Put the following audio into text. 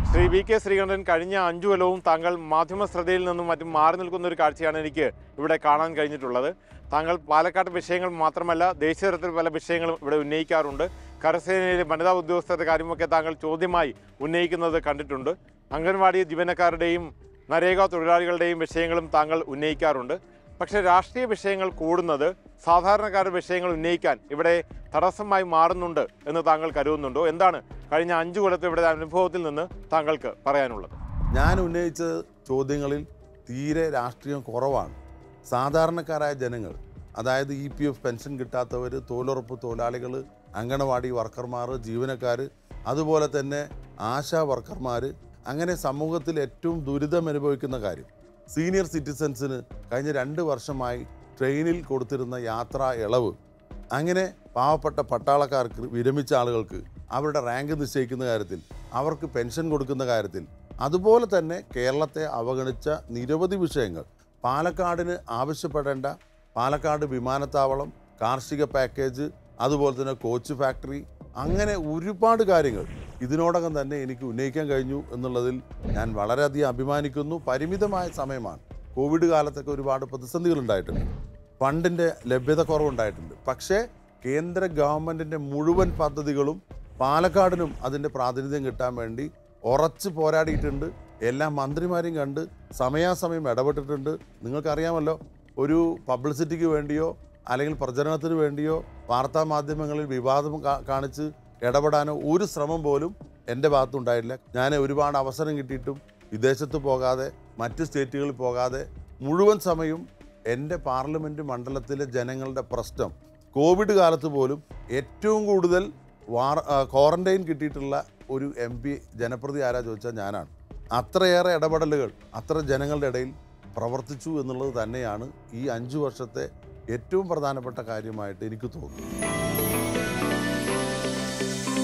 Shri V K Sreekandan കഴിഞ്ഞ അഞ്ചു കൊല്ലവും താങ്കൾ മാധ്യമ ശ്രദ്ധയിൽ നിന്നും മറ്റും മാറി നിൽക്കുന്ന ഒരു കാഴ്ചയാണ് എനിക്ക് ഇവിടെ കാണാൻ കഴിഞ്ഞിട്ടുള്ളത് താങ്കൾ പാലക്കാട് വിഷയങ്ങൾ മാത്രമല്ല ദേശീയ തലത്തിൽ പല വിഷയങ്ങളും ഇവിടെ ഉന്നയിക്കാറുണ്ട് കരസേനയിലെ വനിതാ ഉദ്യോഗസ്ഥരുടെ കാര്യമൊക്കെ താങ്കൾ ചോദ്യമായി ഉന്നയിക്കുന്നത് കണ്ടിട്ടുണ്ട് അംഗൻവാടി ജീവനക്കാരുടെയും നരേഗ തൊഴിലാളികളുടെയും വിഷയങ്ങളും താങ്കൾ ഉന്നയിക്കാറുണ്ട് പക്ഷേ രാഷ്ട്രീയ വിഷയങ്ങൾ കൂടുന്നത് സാധാരണക്കാരുടെ വിഷയങ്ങൾ ഉന്നയിക്കാൻ ഇവിടെ തടസ്സമായി മാറുന്നുണ്ട് എന്ന് താങ്കൾ കരുതുന്നുണ്ടോ എന്താണ് കഴിഞ്ഞ അഞ്ചു കൊല്ലത്തെ ഇവിടെ അനുഭവത്തിൽ നിന്ന് താങ്കൾക്ക് പറയാനുള്ളത് ഞാൻ ഉന്നയിച്ച ചോദ്യങ്ങളിൽ തീരെ രാഷ്ട്രീയം കുറവാണ് സാധാരണക്കാരായ ജനങ്ങൾ അതായത് ഇ പി എഫ് പെൻഷൻ കിട്ടാത്തവർ തൊഴിലുറപ്പ് തൊഴിലാളികൾ അങ്കണവാടി വർക്കർമാർ ജീവനക്കാർ അതുപോലെ തന്നെ ആശാ വർക്കർമാർ അങ്ങനെ സമൂഹത്തിൽ ഏറ്റവും ദുരിതം അനുഭവിക്കുന്ന കാര്യം സീനിയർ സിറ്റിസൻസിന് കഴിഞ്ഞ രണ്ട് വർഷമായി ട്രെയിനിൽ കൊടുത്തിരുന്ന യാത്രാ ഇളവ് അങ്ങനെ പാവപ്പെട്ട പട്ടാളക്കാർക്ക് വിരമിച്ച ആളുകൾക്ക് അവരുടെ റാങ്ക് നിശ്ചയിക്കുന്ന കാര്യത്തിൽ അവർക്ക് പെൻഷൻ കൊടുക്കുന്ന കാര്യത്തിൽ അതുപോലെ തന്നെ കേരളത്തെ അവഗണിച്ച നിരവധി വിഷയങ്ങൾ പാലക്കാടിന് ആവശ്യപ്പെടേണ്ട പാലക്കാട് വിമാനത്താവളം കാർഷിക പാക്കേജ് അതുപോലെ തന്നെ കോച്ച് ഫാക്ടറി അങ്ങനെ ഒരുപാട് കാര്യങ്ങൾ ഇതിനോടകം തന്നെ എനിക്ക് ഉന്നയിക്കാൻ കഴിഞ്ഞു എന്നുള്ളതിൽ ഞാൻ വളരെയധികം അഭിമാനിക്കുന്നു പരിമിതമായ സമയമാണ് കോവിഡ് കാലത്തൊക്കെ ഒരുപാട് പ്രതിസന്ധികൾ ഉണ്ടായിട്ടുണ്ട് ഫണ്ടിൻ്റെ ലഭ്യത കുറവുണ്ടായിട്ടുണ്ട് പക്ഷേ കേന്ദ്ര ഗവൺമെൻറ്റിൻ്റെ മുഴുവൻ പദ്ധതികളും പാലക്കാടിനും അതിൻ്റെ പ്രാതിനിധ്യം കിട്ടാൻ വേണ്ടി ഉറച്ച് പോരാടിയിട്ടുണ്ട് എല്ലാ മന്ത്രിമാരെയും കണ്ട് സമയാസമയം ഇടപെട്ടിട്ടുണ്ട് നിങ്ങൾക്കറിയാമല്ലോ ഒരു പബ്ലിസിറ്റിക്ക് വേണ്ടിയോ അല്ലെങ്കിൽ പ്രചരണത്തിന് വേണ്ടിയോ വാർത്താ മാധ്യമങ്ങളിൽ വിവാദം കാ- കാണിച്ച് ഇടപെടാനോ ഒരു ശ്രമം പോലും എൻ്റെ ഭാഗത്തുണ്ടായിട്ടില്ല ഞാൻ ഒരുപാട് അവസരം കിട്ടിയിട്ടും വിദേശത്ത് പോകാതെ മറ്റ് സ്റ്റേറ്റുകളിൽ പോകാതെ മുഴുവൻ സമയവും എൻ്റെ പാർലമെൻറ്റ് മണ്ഡലത്തിലെ ജനങ്ങളുടെ പ്രശ്നം കോവിഡ് കാലത്ത് പോലും ഏറ്റവും കൂടുതൽ വാർ ക്വാറന്റൈൻ കിട്ടിയിട്ടുള്ള ഒരു എം പി ജനപ്രതി ആരാ ചോദിച്ചാൽ ഞാനാണ് അത്രയേറെ ഇടപെടലുകൾ അത്ര ജനങ്ങളുടെ ഇടയിൽ പ്രവർത്തിച്ചു എന്നുള്ളത് തന്നെയാണ് ഈ അഞ്ചു വർഷത്തെ ഏറ്റവും പ്രധാനപ്പെട്ട കാര്യമായിട്ട് എനിക്ക് തോന്നുന്നു